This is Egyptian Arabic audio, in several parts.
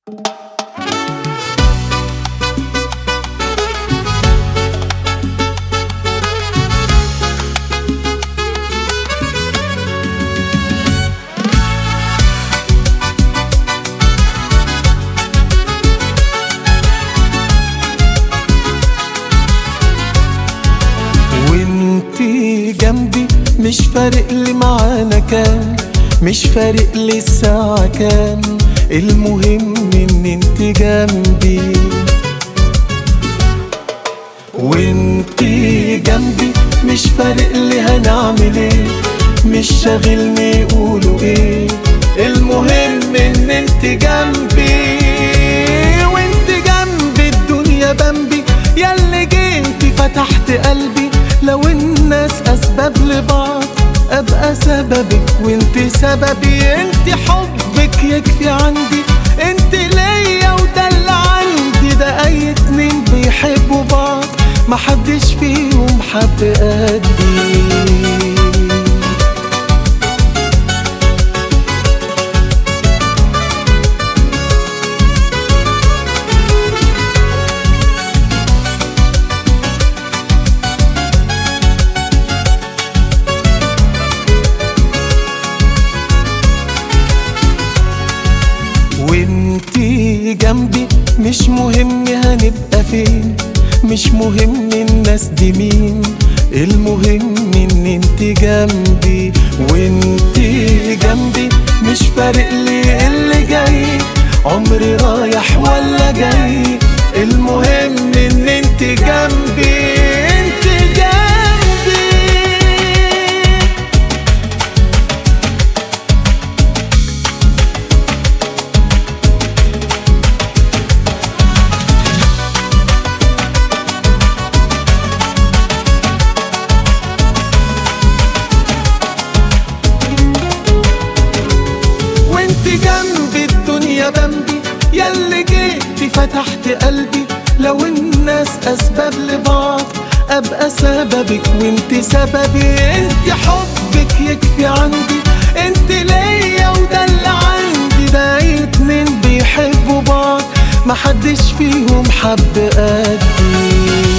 وانتي جنبي مش فارق لي معانا كام مش فارق لي الساعة كام المهم ان انت جنبي وانتي جنبي مش فارق لي هنعمل ايه مش شاغلني يقولوا ايه المهم ان انت جنبي وانت جنبي الدنيا بمبي ياللي جيتي فتحت قلبي لو الناس اسباب لبعض ابقى سببك وانت سببي انت حبك يكفي عندي انت ليا وده اللي عندي ده اي اتنين بيحبوا بعض محدش فيهم حب قدي وانتي جنبي مش مهم هنبقى فين مش مهم الناس دي مين المهم ان انت جنبي وانتي جنبي مش فارق لي اللي جاي عمري رايح ولا جاي المهم ان انت جنبي انت جنبي وانت جنبي الدنيا بمبي ياللي جيتي فتحت قلبي لو الناس اسباب لبعض ابقى سببك وانت سببي انت حبك يكفي عندي انت ليا وده اللي عندي ده اي اتنين بيحبوا بعض محدش فيهم حب قدي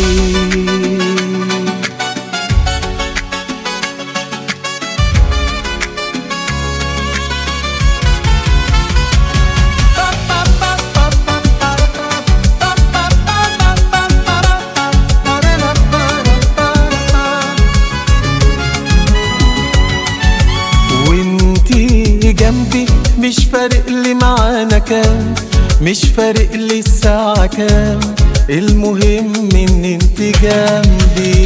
وانتي جنبي مش فارق لي معانا كام مش فارق لي الساعة كام المهم ان انت جنبي